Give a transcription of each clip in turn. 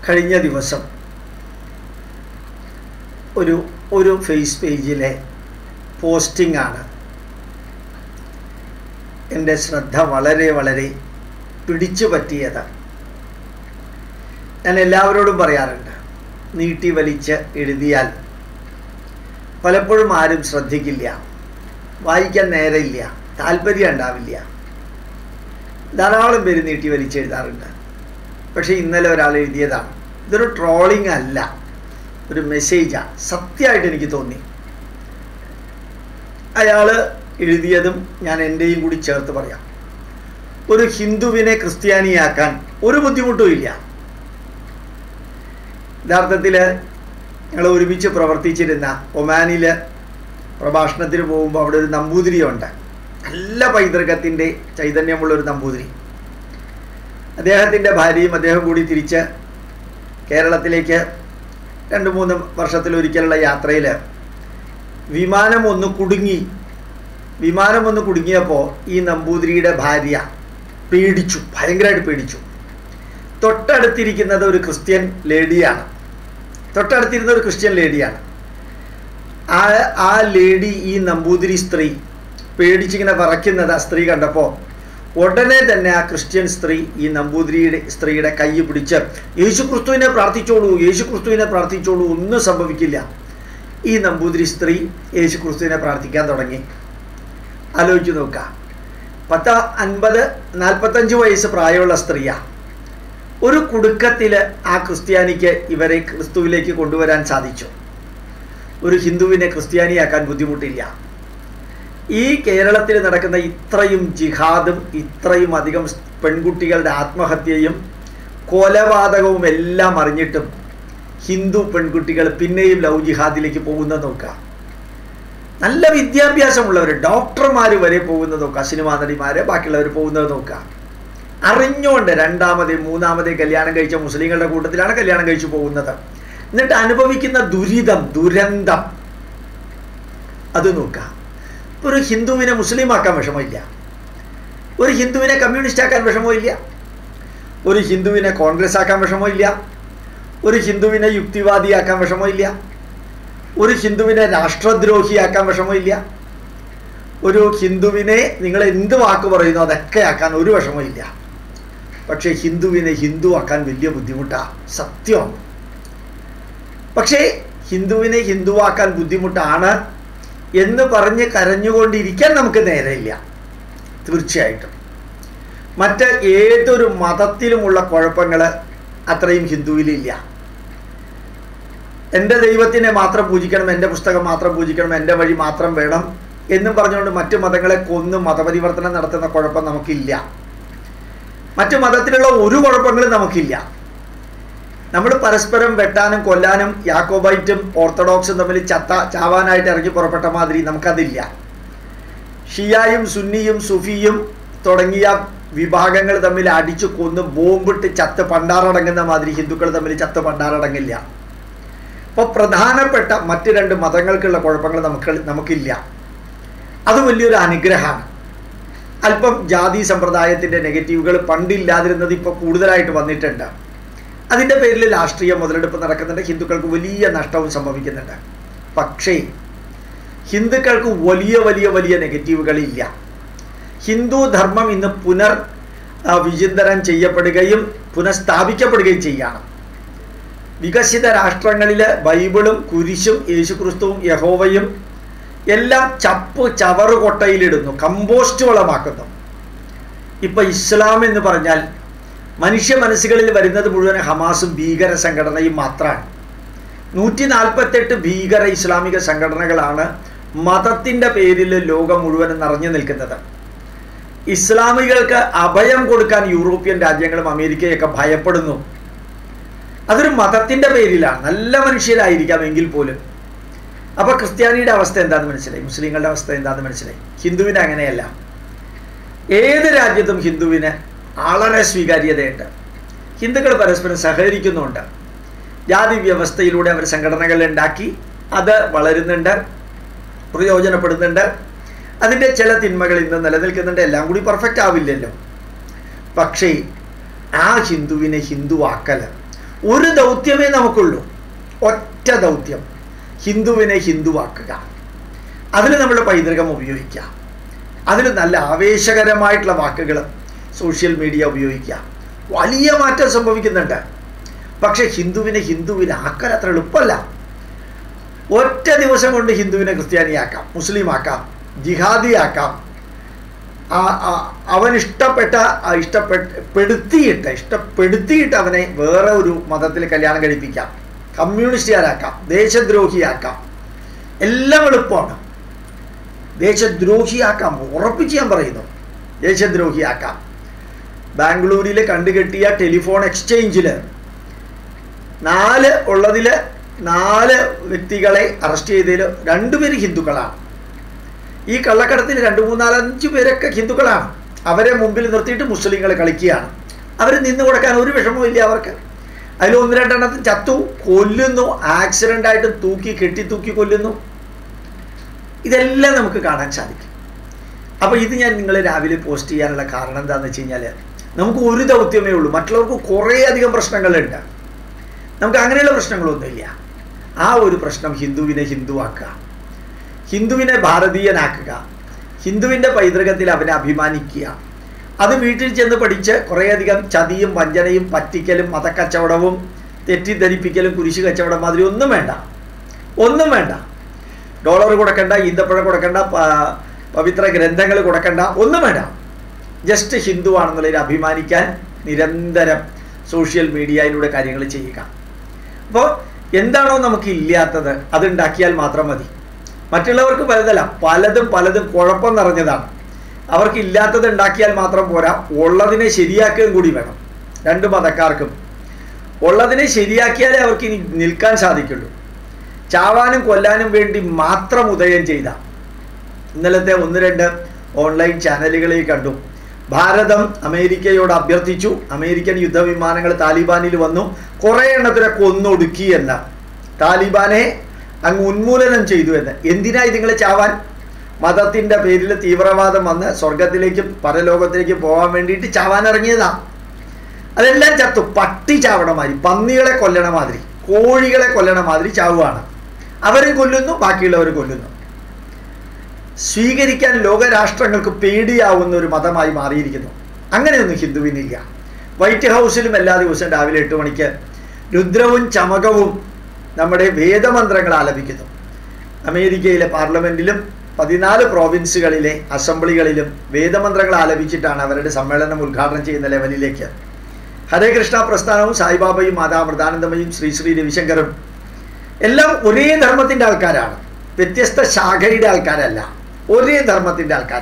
കഴിഞ്ഞ ദിവസം ഒരു ഒരു ഫേസ് പേജിലെ പോസ്റ്റിംഗ് ആണ് എൻ്റെ ശ്രദ്ധ വളരെ വളരെ പിടിച്ചു പറ്റിയത് ഞാൻ എല്ലാവരോടും പറയാറുണ്ട് നീട്ടി വലിച്ച് എഴുതിയാൽ പലപ്പോഴും ആരും ശ്രദ്ധിക്കില്ല വായിക്കാൻ നേരമില്ല താല്പര്യം ഉണ്ടാവില്ല ധാരാളം പേര് നീട്ടി വലിച്ചെഴുതാറുണ്ട് പക്ഷേ ഇന്നലെ ഒരാൾ എഴുതിയതാണ് ഇതൊരു ട്രോളിംഗ് അല്ല ഒരു മെസ്സേജാണ് സത്യമായിട്ട് എനിക്ക് തോന്നി അയാൾ എഴുതിയതും ഞാൻ എൻ്റെയും കൂടി ചേർത്ത് പറയാം ഒരു ഹിന്ദുവിനെ ക്രിസ്ത്യാനിയാക്കാൻ ഒരു ബുദ്ധിമുട്ടും ഇല്ല യഥാർത്ഥത്തിൽ ഞങ്ങൾ ഒരുമിച്ച് പ്രവർത്തിച്ചിരുന്ന ഒമാനിൽ പ്രഭാഷണത്തിന് പോകുമ്പോൾ അവിടെ ഒരു നമ്പൂതിരിയുണ്ട് നല്ല പൈതൃകത്തിൻ്റെ ചൈതന്യമുള്ള ഒരു നമ്പൂതിരി അദ്ദേഹത്തിൻ്റെ ഭാര്യയും അദ്ദേഹം കൂടി തിരിച്ച് കേരളത്തിലേക്ക് രണ്ട് മൂന്ന് വർഷത്തിലൊരിക്കലുള്ള യാത്രയിൽ വിമാനം ഒന്ന് കുടുങ്ങി വിമാനം ഒന്ന് കുടുങ്ങിയപ്പോൾ ഈ നമ്പൂതിരിയുടെ ഭാര്യ പേടിച്ചു ഭയങ്കരമായിട്ട് പേടിച്ചു തൊട്ടടുത്തിരിക്കുന്നത് ഒരു ക്രിസ്ത്യൻ ലേഡിയാണ് തൊട്ടടുത്തിരുന്ന ഒരു ക്രിസ്ത്യൻ ലേഡിയാണ് ആ ആ ലേഡി ഈ നമ്പൂതിരി സ്ത്രീ പേടിച്ചിങ്ങനെ വിറയ്ക്കുന്നത് ആ സ്ത്രീ കണ്ടപ്പോൾ ഉടനെ തന്നെ ആ ക്രിസ്ത്യൻ സ്ത്രീ ഈ നമ്പൂതിരിയുടെ സ്ത്രീയുടെ കൈ പിടിച്ച് യേശു ക്രിസ്തുവിനെ പ്രാർത്ഥിച്ചോളൂ യേശു ക്രിസ്തുവിനെ പ്രാർത്ഥിച്ചോളൂ ഒന്നും സംഭവിക്കില്ല ഈ നമ്പൂതിരി സ്ത്രീ യേശു ക്രിസ്തുവിനെ പ്രാർത്ഥിക്കാൻ തുടങ്ങി ആലോചിച്ച് നോക്കുക പത്ത് അൻപത് നാൽപ്പത്തഞ്ച് വയസ്സ് പ്രായമുള്ള സ്ത്രീയാണ് ഒരു കുടുക്കത്തിൽ ആ ക്രിസ്ത്യാനിക്ക് ഇവരെ ക്രിസ്തുവിലേക്ക് കൊണ്ടുവരാൻ സാധിച്ചു ഒരു ഹിന്ദുവിനെ ക്രിസ്ത്യാനിയാക്കാൻ ബുദ്ധിമുട്ടില്ല ഈ കേരളത്തിൽ നടക്കുന്ന ഇത്രയും ജിഹാദും ഇത്രയും അധികം പെൺകുട്ടികളുടെ ആത്മഹത്യയും കൊലപാതകവും എല്ലാം അറിഞ്ഞിട്ടും ഹിന്ദു പെൺകുട്ടികൾ പിന്നെയും ലവ് ജിഹാദിലേക്ക് പോകുന്നത് നോക്കുക നല്ല വിദ്യാഭ്യാസമുള്ളവർ ഡോക്ടർമാർ വരെ പോകുന്നത് നോക്കുക സിനിമാ നടിമാരെ ബാക്കിയുള്ളവർ പോകുന്നത് നോക്കുക അറിഞ്ഞുകൊണ്ട് രണ്ടാമതേ മൂന്നാമതേ കല്യാണം കഴിച്ച മുസ്ലിങ്ങളുടെ കൂട്ടത്തിലാണ് കല്യാണം കഴിച്ചു പോകുന്നത് എന്നിട്ട് അനുഭവിക്കുന്ന ദുരിതം ദുരന്തം അത് നോക്കാം ഒരു ഹിന്ദുവിനെ മുസ്ലിം ആക്കാൻ വിഷമമില്ല ഒരു ഹിന്ദുവിനെ കമ്മ്യൂണിസ്റ്റ് ആക്കാൻ വിഷമമില്ല ഒരു ഹിന്ദുവിനെ കോൺഗ്രസ് ആക്കാൻ വിഷമമില്ല ഒരു ഹിന്ദുവിനെ യുക്തിവാദിയാക്കാൻ വിഷമമില്ല ഒരു ഹിന്ദുവിനെ രാഷ്ട്രദ്രോഹിയാക്കാൻ വിഷമമില്ല ഒരു ഹിന്ദുവിനെ നിങ്ങൾ എന്ത് വാക്ക് പറയുന്നു അതൊക്കെ ആക്കാൻ ഒരു വിഷമമില്ല പക്ഷേ ഹിന്ദുവിനെ ഹിന്ദു ആക്കാൻ വലിയ ബുദ്ധിമുട്ടാണ് സത്യമാണ് പക്ഷേ ഹിന്ദുവിനെ ഹിന്ദുവാക്കാൻ ബുദ്ധിമുട്ടാണ് എന്ന് പറഞ്ഞ് കരഞ്ഞുകൊണ്ടിരിക്കാൻ നമുക്ക് നേരമില്ല തീർച്ചയായിട്ടും മറ്റ് ഏതൊരു മതത്തിലുമുള്ള കുഴപ്പങ്ങൾ അത്രയും ഹിന്ദുവിലില്ല എൻ്റെ ദൈവത്തിനെ മാത്രം പൂജിക്കണം എൻ്റെ പുസ്തകം മാത്രം പൂജിക്കണം എൻ്റെ വഴി മാത്രം വേണം എന്നും പറഞ്ഞുകൊണ്ട് മറ്റു മതങ്ങളെ കൊന്ന് മതപരിവർത്തനം നടത്തുന്ന കുഴപ്പം നമുക്കില്ല മറ്റു മതത്തിലുള്ള ഒരു കുഴപ്പങ്ങളും നമുക്കില്ല നമ്മൾ പരസ്പരം വെട്ടാനും കൊല്ലാനും യാക്കോബൈറ്റും ഓർത്തഡോക്സും തമ്മിൽ ചത്ത ചാവാനായിട്ട് ഇറങ്ങി പുറപ്പെട്ട മാതിരി നമുക്കതില്ല ഷിയായും സുന്നിയും സുഫിയും തുടങ്ങിയ വിഭാഗങ്ങൾ തമ്മിൽ അടിച്ചു കൊന്ന് ബോംബിട്ട് ചത്ത് പണ്ടാറടങ്ങുന്ന മാതിരി ഹിന്ദുക്കൾ തമ്മിൽ ചത്ത് പണ്ടാറടങ്ങില്ല അപ്പോൾ പ്രധാനപ്പെട്ട മറ്റ് രണ്ട് മതങ്ങൾക്കുള്ള കുഴപ്പങ്ങൾ നമുക്ക് നമുക്കില്ല അത് വലിയൊരു അനുഗ്രഹമാണ് അല്പം ജാതി സമ്പ്രദായത്തിൻ്റെ നെഗറ്റീവുകൾ പണ്ടില്ലാതിരുന്നത് ഇപ്പോൾ കൂടുതലായിട്ട് വന്നിട്ടുണ്ട് അതിൻ്റെ പേരിൽ രാഷ്ട്രീയ മുതലെടുപ്പ് നടക്കുന്നുണ്ട് ഹിന്ദുക്കൾക്ക് വലിയ നഷ്ടവും സംഭവിക്കുന്നുണ്ട് പക്ഷേ ഹിന്ദുക്കൾക്ക് വലിയ വലിയ വലിയ നെഗറ്റീവുകളില്ല ഹിന്ദു ധർമ്മം ഇന്ന് പുനർ വിചിന്തനം ചെയ്യപ്പെടുകയും പുനഃസ്ഥാപിക്കപ്പെടുകയും ചെയ്യണം വികസിത രാഷ്ട്രങ്ങളിൽ ബൈബിളും കുരിശും യേശുക്രിസ്തുവും യഹോവയും എല്ലാം ചപ്പ് ചവറ് കൊട്ടയിലിടുന്നു കമ്പോസ്റ്റ് വളമാക്കുന്നു ഇപ്പൊ ഇസ്ലാം എന്ന് പറഞ്ഞാൽ മനുഷ്യ മനസ്സുകളിൽ വരുന്നത് മുഴുവൻ ഹമാസും ഭീകര സംഘടനയും മാത്രമാണ് നൂറ്റി നാൽപ്പത്തെട്ട് ഭീകര ഇസ്ലാമിക സംഘടനകളാണ് മതത്തിൻ്റെ പേരിൽ ലോകം മുഴുവൻ നിറഞ്ഞു നിൽക്കുന്നത് ഇസ്ലാമികൾക്ക് അഭയം കൊടുക്കാൻ യൂറോപ്യൻ രാജ്യങ്ങളും അമേരിക്കയൊക്കെ ഭയപ്പെടുന്നു അതൊരു മതത്തിൻ്റെ പേരിലാണ് നല്ല മനുഷ്യരായിരിക്കാം എങ്കിൽ പോലും അപ്പൊ ക്രിസ്ത്യാനിയുടെ അവസ്ഥ എന്താണെന്ന് മനസ്സിലായി മുസ്ലിങ്ങളുടെ അവസ്ഥ എന്താണെന്ന് മനസ്സിലായി ഹിന്ദുവിന് അങ്ങനെയല്ല ഏത് രാജ്യത്തും ഹിന്ദുവിന് വളരെ സ്വീകാര്യതയുണ്ട് ഹിന്ദുക്കൾ പരസ്പരം സഹകരിക്കുന്നുണ്ട് ജാതി വ്യവസ്ഥയിലൂടെ അവർ സംഘടനകൾ ഉണ്ടാക്കി അത് വളരുന്നുണ്ട് പ്രയോജനപ്പെടുന്നുണ്ട് അതിൻ്റെ ചില തിന്മകൾ ഇന്ന് നിലനിൽക്കുന്നുണ്ട് എല്ലാം കൂടി പെർഫെക്റ്റ് ആവില്ലല്ലോ പക്ഷേ ആ ഹിന്ദുവിനെ ഹിന്ദുവാക്കൽ ഒരു ദൗത്യമേ നമുക്കുള്ളൂ ഒറ്റ ദൗത്യം ഹിന്ദുവിനെ ഹിന്ദുവാക്കുക അതിൽ നമ്മൾ പൈതൃകം ഉപയോഗിക്കുക അതിൽ നല്ല ആവേശകരമായിട്ടുള്ള വാക്കുകൾ സോഷ്യൽ മീഡിയ ഉപയോഗിക്കുക വലിയ മാറ്റം സംഭവിക്കുന്നുണ്ട് പക്ഷെ ഹിന്ദുവിനെ ഹിന്ദുവിനാക്കാൻ അത്ര എളുപ്പമല്ല ഒറ്റ ദിവസം കൊണ്ട് ഹിന്ദുവിനെ ക്രിസ്ത്യാനിയാക്കാം മുസ്ലിം ആക്കാം ജിഹാദിയാക്കാം അവൻ ഇഷ്ടപ്പെട്ട ഇഷ്ടപ്പെടുത്തിയിട്ട് ഇഷ്ടപ്പെടുത്തിയിട്ട് അവനെ വേറെ ഒരു മതത്തിൽ കല്യാണം കഴിപ്പിക്കാം കമ്മ്യൂണിസ്റ്റുകാരാക്കാം ദേശദ്രോഹിയാക്കാം എല്ലാം എളുപ്പമാണ് ദേശദ്രോഹിയാക്കാം ഉറപ്പിച്ച് ഞാൻ പറയുന്നു ദേശദ്രോഹിയാക്കാം ബാംഗ്ലൂരിൽ കണ്ടുകെട്ടിയ ടെലിഫോൺ എക്സ്ചേഞ്ചിൽ നാല് ഉള്ളതിൽ നാല് വ്യക്തികളെ അറസ്റ്റ് ചെയ്തതിൽ രണ്ടുപേര് ഹിന്ദുക്കളാണ് ഈ കള്ളക്കടത്തിൽ രണ്ട് മൂന്നാലഞ്ച് പേരൊക്കെ ഹിന്ദുക്കളാണ് അവരെ മുമ്പിൽ നിർത്തിയിട്ട് മുസ്ലിങ്ങൾ കളിക്കുകയാണ് അവർ നിന്ന് കൊടുക്കാൻ ഒരു വിഷമവും ഇല്ല അവർക്ക് അതിൽ ഒന്ന് രണ്ടെണ്ണത്തിൽ ചത്തു കൊല്ലുന്നു ആക്സിഡൻ്റ് ആയിട്ട് തൂക്കി കെട്ടി തൂക്കി കൊല്ലുന്നു ഇതെല്ലാം നമുക്ക് കാണാൻ സാധിക്കും അപ്പോൾ ഇത് ഞാൻ നിങ്ങൾ രാവിലെ പോസ്റ്റ് ചെയ്യാനുള്ള കാരണം എന്താണെന്ന് വെച്ച് കഴിഞ്ഞാൽ നമുക്ക് ഒരു ദൗത്യമേ ഉള്ളൂ മറ്റുള്ളവർക്ക് കുറേ അധികം പ്രശ്നങ്ങളുണ്ട് നമുക്ക് അങ്ങനെയുള്ള പ്രശ്നങ്ങളൊന്നുമില്ല ആ ഒരു പ്രശ്നം ഹിന്ദുവിനെ ഹിന്ദുവാക്കുക ഹിന്ദുവിനെ ഭാരതീയനാക്കുക ഹിന്ദുവിൻ്റെ പൈതൃകത്തിൽ അവനെ അഭിമാനിക്കുക അത് വീട്ടിൽ ചെന്ന് പഠിച്ച് കുറേയധികം ചതിയും വഞ്ചനയും പറ്റിക്കലും മതക്കച്ചവടവും തെറ്റിദ്ധരിപ്പിക്കലും കുരിശ് കച്ചവടം മാതിരി ഒന്നും വേണ്ട ഒന്നും വേണ്ട ഡോളർ കൊടുക്കണ്ട ഈന്തപ്പഴം കൊടുക്കണ്ട പവിത്ര ഗ്രന്ഥങ്ങൾ കൊടുക്കണ്ട ഒന്നും വേണ്ട ജസ്റ്റ് ഹിന്ദു ആണെന്നുള്ളതിൽ അഭിമാനിക്കാൻ നിരന്തരം സോഷ്യൽ മീഡിയയിലൂടെ കാര്യങ്ങൾ ചെയ്യുക അപ്പോൾ എന്താണോ നമുക്ക് ഇല്ലാത്തത് അതുണ്ടാക്കിയാൽ മാത്രം മതി മറ്റുള്ളവർക്ക് പലതല്ല പലതും പലതും കുഴപ്പം നിറഞ്ഞതാണ് അവർക്ക് ഇല്ലാത്തത് ഉണ്ടാക്കിയാൽ മാത്രം പോരാ ഉള്ളതിനെ ശരിയാക്കുകയും കൂടി വേണം രണ്ട് മതക്കാർക്കും ഉള്ളതിനെ ശരിയാക്കിയാലേ അവർക്ക് ഇനി നിൽക്കാൻ സാധിക്കുള്ളൂ ചാവാനും കൊല്ലാനും വേണ്ടി മാത്രം ഉദയം ചെയ്ത ഇന്നലത്തെ ഒന്ന് രണ്ട് ഓൺലൈൻ ചാനലുകളിൽ കണ്ടു ഭാരതം അമേരിക്കയോട് അഭ്യർത്ഥിച്ചു അമേരിക്കൻ യുദ്ധവിമാനങ്ങൾ താലിബാനിൽ വന്നു കുറേ എണ്ണത്തിനെ കൊന്നൊടുക്കി എന്ന് താലിബാനെ അങ്ങ് ഉന്മൂലനം ചെയ്തു എന്ന് എന്തിനാ ഇതുങ്ങളെ ചാവാൻ മതത്തിൻ്റെ പേരിൽ തീവ്രവാദം വന്ന് സ്വർഗത്തിലേക്കും പരലോകത്തിലേക്കും പോകാൻ വേണ്ടിയിട്ട് ചാവാൻ ഇറങ്ങിയതാ അതെല്ലാം ചത്തു പട്ടി ചാവണ മാതിരി പന്നികളെ കൊല്ലണ മാതിരി കോഴികളെ കൊല്ലണ മാതിരി ചാവുകയാണ് അവരും കൊല്ലുന്നു ബാക്കിയുള്ളവർ കൊല്ലുന്നു സ്വീകരിക്കാൻ ലോകരാഷ്ട്രങ്ങൾക്ക് പേടിയാവുന്ന ഒരു മതമായി മാറിയിരിക്കുന്നു അങ്ങനെയൊന്നും ഹിന്ദുവിനില്ല വൈറ്റ് ഹൗസിലും എല്ലാ ദിവസവും രാവിലെ എട്ട് മണിക്ക് രുദ്രവും ചമകവും നമ്മുടെ വേദമന്ത്രങ്ങൾ ആലപിക്കുന്നു അമേരിക്കയിലെ പാർലമെൻറ്റിലും പതിനാല് പ്രോവിൻസുകളിലെ അസംബ്ലികളിലും വേദമന്ത്രങ്ങൾ ആലപിച്ചിട്ടാണ് അവരുടെ സമ്മേളനം ഉദ്ഘാടനം ചെയ്യുന്ന ലെവലിലേക്ക് ഹരേ കൃഷ്ണ പ്രസ്ഥാനവും സായിബാബയും മാതാ മൃദാനന്ദമയും ശ്രീ ശ്രീ രവിശങ്കറും എല്ലാം ഒരേ ധർമ്മത്തിൻ്റെ ആൾക്കാരാണ് വ്യത്യസ്ത ശാഖയുടെ ആൾക്കാരല്ല ഒരേ ധർമ്മത്തിൻ്റെ ആൾക്കാർ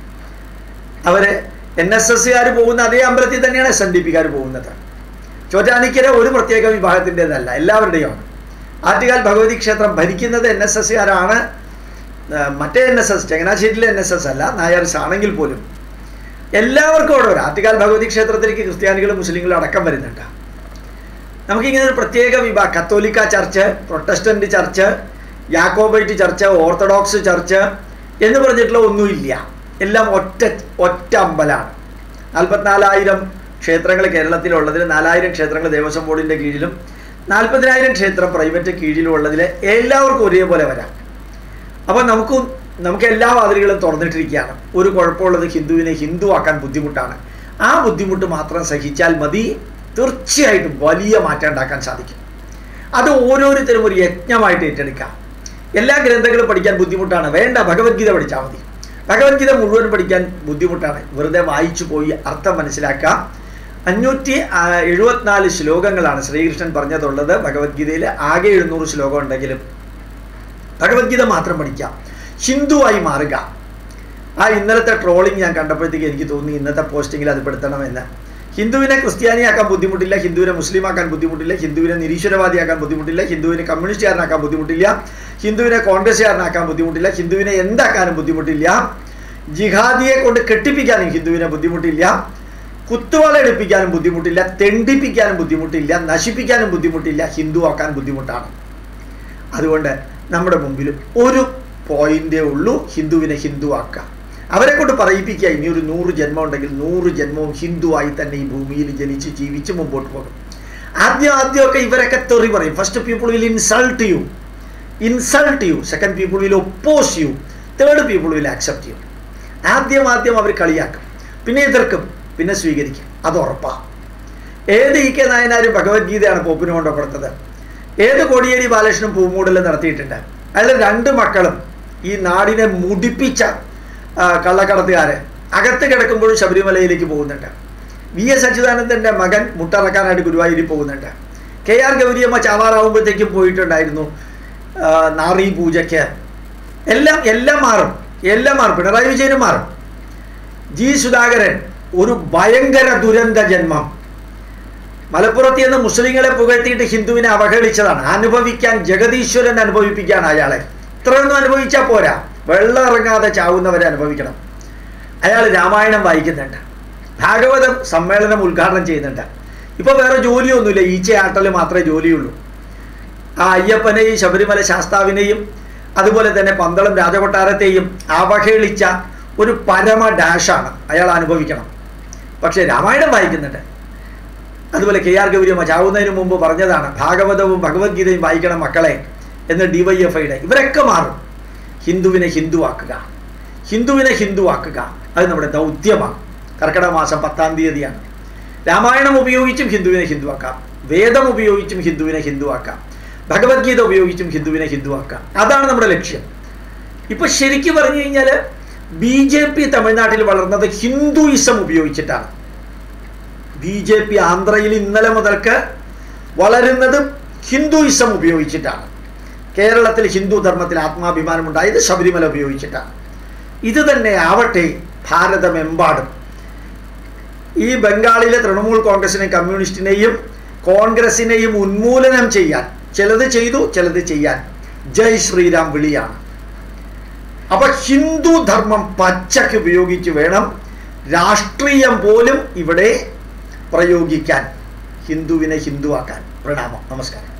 അവർ എൻ എസ് എസ്സുകാർ പോകുന്ന അതേ അമ്പലത്തിൽ തന്നെയാണ് എസ് എൻ ഡി പിക്കാർ പോകുന്നത് ചോറ്റാനിക്കര ഒരു പ്രത്യേക വിഭാഗത്തിൻ്റെതല്ല എല്ലാവരുടെയുമാണ് ആറ്റുകാൽ ഭഗവതി ക്ഷേത്രം ഭരിക്കുന്നത് എൻ എസ് എസ്സുകാരാണ് മറ്റേ എൻ എസ് എസ് ചങ്ങനാശ്ശേരിയിലെ എൻ എസ് എസ് അല്ല നായർസ് ആണെങ്കിൽ പോലും എല്ലാവർക്കും അവിടെ വരാം ആറ്റുകാൽ ഭഗവതി ക്ഷേത്രത്തിലേക്ക് ക്രിസ്ത്യാനികളും മുസ്ലിങ്ങളും അടക്കം വരുന്നുണ്ട് നമുക്കിങ്ങനെ ഒരു പ്രത്യേക വിഭാഗം Catholic church Protestant church Jacobite church Orthodox church എന്ന് പറഞ്ഞിട്ടുള്ള ഒന്നുമില്ല എല്ലാം ഒറ്റ ഒറ്റ അമ്പലാണ് നാൽപ്പത്തിനാലായിരം ക്ഷേത്രങ്ങൾ കേരളത്തിലുള്ളതിൽ നാലായിരം ക്ഷേത്രങ്ങൾ ദേവസ്വം ബോർഡിൻ്റെ കീഴിലും നാൽപ്പതിനായിരം ക്ഷേത്രം പ്രൈവറ്റ് കീഴിലും ഉള്ളതിൽ എല്ലാവർക്കും ഒരേപോലെ വരാം അപ്പോൾ നമുക്ക് നമുക്ക് എല്ലാ വാതിലുകളും തുറന്നിട്ടിരിക്കുകയാണ് ഒരു കുഴപ്പമുള്ളത് ഹിന്ദുവിനെ ഹിന്ദു ആക്കാൻ ബുദ്ധിമുട്ടാണ് ആ ബുദ്ധിമുട്ട് മാത്രം സഹിച്ചാൽ മതി തീർച്ചയായിട്ടും വലിയ മാറ്റം ഉണ്ടാക്കാൻ സാധിക്കും അത് ഓരോരുത്തരും ഒരു യജ്ഞമായിട്ട് ഏറ്റെടുക്കാം എല്ലാ ഗ്രന്ഥങ്ങളും പഠിക്കാൻ ബുദ്ധിമുട്ടാണ് വേണ്ട ഭഗവത്ഗീത പഠിച്ചാൽ മതി ഭഗവത്ഗീത മുഴുവൻ പഠിക്കാൻ ബുദ്ധിമുട്ടാണ് വെറുതെ വായിച്ചു പോയി അർത്ഥം മനസ്സിലാക്കാം അഞ്ഞൂറ്റി എഴുപത്തിനാല് ശ്ലോകങ്ങളാണ് ശ്രീകൃഷ്ണൻ പറഞ്ഞതുള്ളത് ഭഗവത്ഗീതയിൽ ആകെ എഴുന്നൂറ് ശ്ലോകം ഉണ്ടെങ്കിലും ഭഗവത്ഗീത മാത്രം പഠിക്കാം ഹിന്ദുവായി മാറുക ആ ഇന്നലത്തെ ട്രോളിങ് ഞാൻ കണ്ടപ്പോഴത്തേക്ക് എനിക്ക് തോന്നി ഇന്നത്തെ പോസ്റ്റിങ്ങിൽ അത് പെടുത്തണമെന്ന് ഹിന്ദുവിനെ ക്രിസ്ത്യാനിയാക്കാൻ ബുദ്ധിമുട്ടില്ല ഹിന്ദുവിനെ മുസ്ലിമാക്കാൻ ബുദ്ധിമുട്ടില്ല ഹിന്ദുവിനെ നിരീശ്വരവാദിയാക്കാൻ ബുദ്ധിമുട്ടില്ല ഹിന്ദുവിനെ കമ്മ്യൂണിസ്റ്റുകാരനാക്കാൻ ബുദ്ധിമുട്ടില്ല ഹിന്ദുവിനെ കോൺഗ്രസ്സുകാരനാക്കാൻ ബുദ്ധിമുട്ടില്ല ഹിന്ദുവിനെ എന്താക്കാനും ബുദ്ധിമുട്ടില്ല ജിഹാദിയെ കൊണ്ട് കെട്ടിപ്പിക്കാനും ഹിന്ദുവിനെ ബുദ്ധിമുട്ടില്ല കുത്തുവളയെടുപ്പിക്കാനും ബുദ്ധിമുട്ടില്ല തെണ്ടിപ്പിക്കാനും ബുദ്ധിമുട്ടില്ല നശിപ്പിക്കാനും ബുദ്ധിമുട്ടില്ല ഹിന്ദു ആക്കാൻ ബുദ്ധിമുട്ടാണ് അതുകൊണ്ട് നമ്മുടെ മുമ്പിൽ ഒരു പോയിന്റേ ഉള്ളൂ ഹിന്ദുവിനെ ഹിന്ദു ആക്കുക അവരെ കൊണ്ട് പറയിപ്പിക്കുക ഇനി ഒരു നൂറ് ജന്മം ഉണ്ടെങ്കിൽ നൂറ് ജന്മവും ഹിന്ദുവായി തന്നെ ഈ ഭൂമിയിൽ ജനിച്ച് ജീവിച്ച് മുമ്പോട്ട് പോകും ആദ്യം ആദ്യമൊക്കെ ഇവരൊക്കെ തെറി പറയും first people will insult you insult you second people will oppose you third people will accept you ആദ്യം ആദ്യം അവർ കളിയാക്കും പിന്നെ എതിർക്കും പിന്നെ സ്വീകരിക്കും അത് ഉറപ്പാണ് ഏത് ഇ കെ നായനാരും ഭഗവത്ഗീതയാണ് പോപ്പിന് കൊണ്ട് കൊടുത്തത് ഏത് കോടിയേരി ബാലകൃഷ്ണൻ പൂമൂടൽ നടത്തിയിട്ടുണ്ട് അയാൾ രണ്ട് മക്കളും ഈ നാടിനെ മുടിപ്പിച്ച ആ, കള്ളക്കടത്തുകാരെ അകത്ത് കിടക്കുമ്പോഴും ശബരിമലയിലേക്ക് പോകുന്നുണ്ട് വി എസ് അച്യുതാനന്ദൻ്റെ മകൻ മുട്ടറക്കാനായിട്ട് ഗുരുവായൂരിൽ പോകുന്നുണ്ട് കെ ആർ ഗൗരിയമ്മ ചാവാറാവുമ്പോഴത്തേക്കും പോയിട്ടുണ്ടായിരുന്നു ആ, നാറി പൂജയ്ക്ക് എല്ലാം എല്ലാം മാറും എല്ലാം മാറും പിണറായി വിജയനും മാറും ജി സുധാകരൻ ഒരു ഭയങ്കര ദുരന്ത ജന്മം മലപ്പുറത്ത് നിന്ന് മുസ്ലിങ്ങളെ പുകഴ്ത്തിയിട്ട് ഹിന്ദുവിനെ അവഹേളിച്ചതാണ് അനുഭവിക്കാൻ ജഗദീശ്വരൻ അനുഭവിപ്പിക്കുകയാണ് അയാളെ ഇത്രയൊന്നും അനുഭവിച്ചാൽ പോരാ വെള്ളം ഇറങ്ങാതെ ചാവുന്നവരെ അനുഭവിക്കണം അയാൾ രാമായണം വായിക്കുന്നുണ്ട് ഭാഗവതം സമ്മേളനം ഉദ്ഘാടനം ചെയ്യുന്നുണ്ട് ഇപ്പോൾ വേറെ ജോലിയൊന്നുമില്ല ഈച്ചയാട്ടൽ മാത്രമേ ജോലിയുള്ളൂ ആ അയ്യപ്പനെയും ശബരിമല ശാസ്താവിനെയും അതുപോലെ തന്നെ പന്തളം രാജകൊട്ടാരത്തെയും അവഹേളിച്ച ഒരു പരമ ഡാഷാണ് അയാൾ അനുഭവിക്കണം പക്ഷേ രാമായണം വായിക്കുന്നുണ്ട് അതുപോലെ കെ ആർ ഗൗരിയമ്മ ചാവുന്നതിന് മുമ്പ് പറഞ്ഞതാണ് ഭാഗവതവും ഭഗവത്ഗീതയും വായിക്കണം മക്കളെ എന്ന് ഡി വൈ എഫ് ഐയുടെ ഇവരൊക്കെ മാറും ഹിന്ദുവിനെ ഹിന്ദുവാക്കുക ഹിന്ദുവിനെ ഹിന്ദുവാക്കുക അത് നമ്മുടെ ദൗത്യമാണ് കർക്കിടക മാസം പത്താം തീയതിയാണ് രാമായണം ഉപയോഗിച്ചും ഹിന്ദുവിനെ ഹിന്ദുവാക്കാം വേദം ഉപയോഗിച്ചും ഹിന്ദുവിനെ ഹിന്ദുവാക്കാം ഭഗവത്ഗീത ഉപയോഗിച്ചും ഹിന്ദുവിനെ ഹിന്ദുവാക്കാം അതാണ് നമ്മുടെ ലക്ഷ്യം ഇപ്പൊ ശരിക്കും പറഞ്ഞു കഴിഞ്ഞാൽ ബി ജെ പി തമിഴ്നാട്ടിൽ വളർന്നത് ഹിന്ദുയിസം ഉപയോഗിച്ചിട്ടാണ് ബി ജെ പി ആന്ധ്രയിൽ ഇന്നലെ മുതൽക്ക് വളരുന്നത് ഹിന്ദുയിസം ഉപയോഗിച്ചിട്ടാണ് കേരളത്തിൽ ഹിന്ദു ധർമ്മത്തിൽ ആത്മാഭിമാനം ഉണ്ടായത് ശബരിമല ഉപയോഗിച്ചിട്ടാണ് ഇത് തന്നെ ആവട്ടെ ഭാരതമെമ്പാടും ഈ ബംഗാളിലെ തൃണമൂൽ കോൺഗ്രസിനെയും കമ്മ്യൂണിസ്റ്റിനെയും കോൺഗ്രസിനെയും ഉന്മൂലനം ചെയ്യാൻ ചിലത് ചെയ്തു ചിലത് ചെയ്യാൻ ജയ് ശ്രീരാം വിളിയാണ് അപ്പൊ ഹിന്ദു ധർമ്മം പച്ചക്ക് ഉപയോഗിച്ച് വേണം രാഷ്ട്രീയം പോലും ഇവിടെ പ്രയോഗിക്കാൻ ഹിന്ദുവിനെ ഹിന്ദുവാക്കാൻ പ്രണാമം നമസ്കാരം